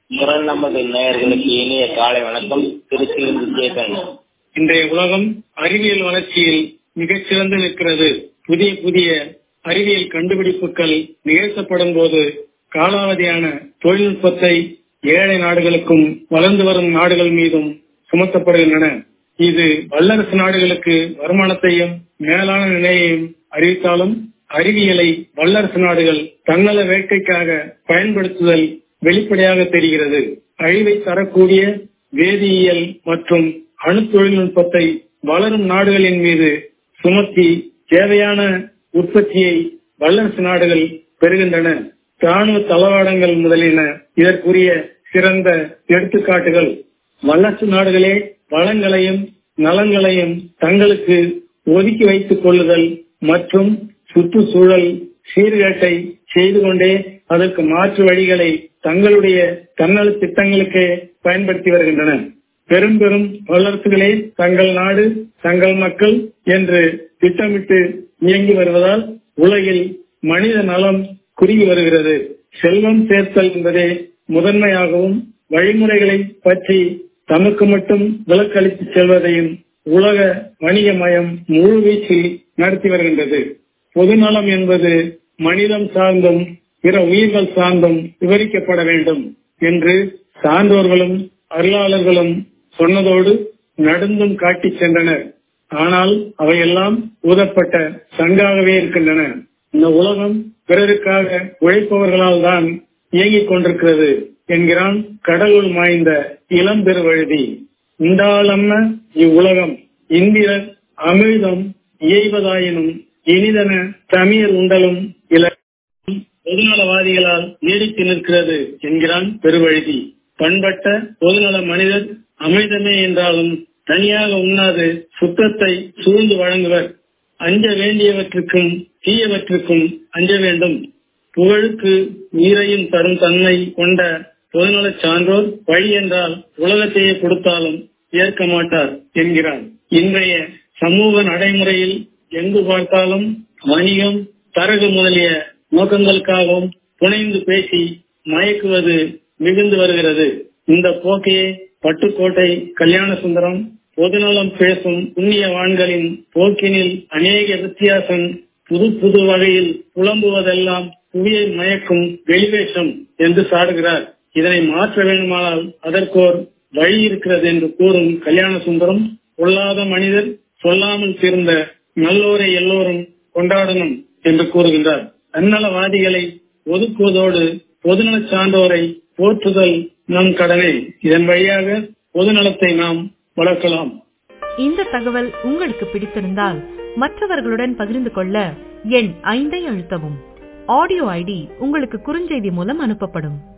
குரல் நமது நேயர்களுக்கு இனிய காலை வணக்கம் திருச்சியில் விஜயகண்ணன் இன்றைய உலகம் அறிவியல் வளர்ச்சியில் மிகச் சிறந்து நிற்கிறது புதிய புதிய அறிவியல் கண்டுபிடிப்புகள் நிகழ்த்தப்படும் போது காலாவதியான தொழில்நுட்பத்தை ஏழை நாடுகளுக்கும் வளர்ந்து வரும் நாடுகள் மீதும் சுமத்தப்படுகின்றன இது வல்லரசு நாடுகளுக்கு வருமானத்தையும் மேலான நிலையையும் அறிவித்தாலும் அறிவியலை வல்லரசு நாடுகள் தன்னல வேட்கைக்காக பயன்படுத்துதல் வெளிப்படையாக தெரிகிறது அழிவை தரக்கூடிய வேதியியல் மற்றும் அணு தொழில்நுட்பத்தை வளரும் நாடுகளின் மீது சுமத்தி தேவையான உற்பத்தியை வல்லரசு நாடுகள் பெறுகின்றன ராணுவ தளவாடங்கள் முதலின இதற்குரிய சிறந்த எடுத்துக்காட்டுகள் வல்லரசு நாடுகளே வளங்களையும் நலன்களையும் தங்களுக்கு ஒதுக்கி வைத்துக் கொள்ளுதல் மற்றும் சுற்றுச்சூழல் சீர்கேட்டை செய்து கொண்டே அதற்கு மாற்று வழிகளை தங்களுடைய தன்னல திட்டங்களுக்கு பயன்படுத்தி வருகின்றன பெரும் பெரும் வல்லரசுகளே தங்கள் நாடு தங்கள் மக்கள் என்று திட்டமிட்டு இயங்கி வருவதால் உலகில் மனித நலம் குறுகி வருகிறது செல்வம் சேர்த்தல் என்பதே முதன்மையாகவும் வழிமுறைகளை பற்றி தமக்கு மட்டும் விலக்களித்து செல்வதையும் உலக வணிகமயம் முழு வீச்சில் நடத்தி வருகின்றது பொதுநலம் என்பது மனிதம் சார்ந்தும் பிற உயிர்கள் சார்ந்தும் விவரிக்கப்பட வேண்டும் என்று சான்றோர்களும் அருளாளர்களும் சொன்னதோடு நடந்தும் காட்டிச் சென்றனர் ஆனால் அவையெல்லாம் ஊதப்பட்ட சங்காகவே இருக்கின்றன இந்த உலகம் பிறருக்காக உழைப்பவர்களால் தான் இயங்கிக் கொண்டிருக்கிறது என்கிறான் கடவுள் மாய்ந்த இளம் பெருவழுதி உண்டாளம்ம இவ்வுலகம் இந்திரர் அமிழ்தம் இயைவதாயினும் இனிதன தமிழர் உண்டலும் இல பொதுநலவாதிகளால் நீடித்து நிற்கிறது என்கிறான் பெருவழுதி பண்பட்ட பொதுநல மனிதர் அமிழ்தமே என்றாலும் தனியாக உண்ணாது சுத்தத்தை சூழ்ந்து வழங்குவர் அஞ்ச வேண்டியவற்றுக்கும் தீயவற்றுக்கும் அஞ்ச வேண்டும் புகழுக்கு நீரையும் தரும் தன்மை கொண்ட பொதுநல சான்றோர் வழி என்றால் உலகத்தையே கொடுத்தாலும் ஏற்க மாட்டார் என்கிறார் இன்றைய சமூக நடைமுறையில் எங்கு பார்த்தாலும் வணிகம் தரகு முதலிய நோக்கங்களுக்காகவும் புனைந்து பேசி மயக்குவது மிகுந்து வருகிறது இந்த போக்கையே பட்டுக்கோட்டை கல்யாண சுந்தரம் பொதுநலம் பேசும் புண்ணியவான்களின் போக்கினில் அநேக வித்தியாசம் புது புது வகையில் புலம்புவதெல்லாம் புவியை மயக்கும் வெளிவேஷம் என்று சாடுகிறார் இதனை மாற்ற வேண்டுமானால் அதற்கோர் வழி இருக்கிறது என்று கூறும் கல்யாண சுந்தரம் பொல்லாத மனிதர் சொல்லாமல் தீர்ந்த நல்லோரை எல்லோரும் கொண்டாடணும் என்று கூறுகின்றார் தன்னலவாதிகளை ஒதுக்குவதோடு பொதுநல சான்றோரை போற்றுதல் நம் கடனே இதன் வழியாக பொதுநலத்தை நாம் வளர்க்கலாம் இந்த தகவல் உங்களுக்கு பிடித்திருந்தால் மற்றவர்களுடன் பகிர்ந்து கொள்ள எண் ஐந்தை அழுத்தவும் ஆடியோ ஐடி உங்களுக்கு குறுஞ்செய்தி மூலம் அனுப்பப்படும்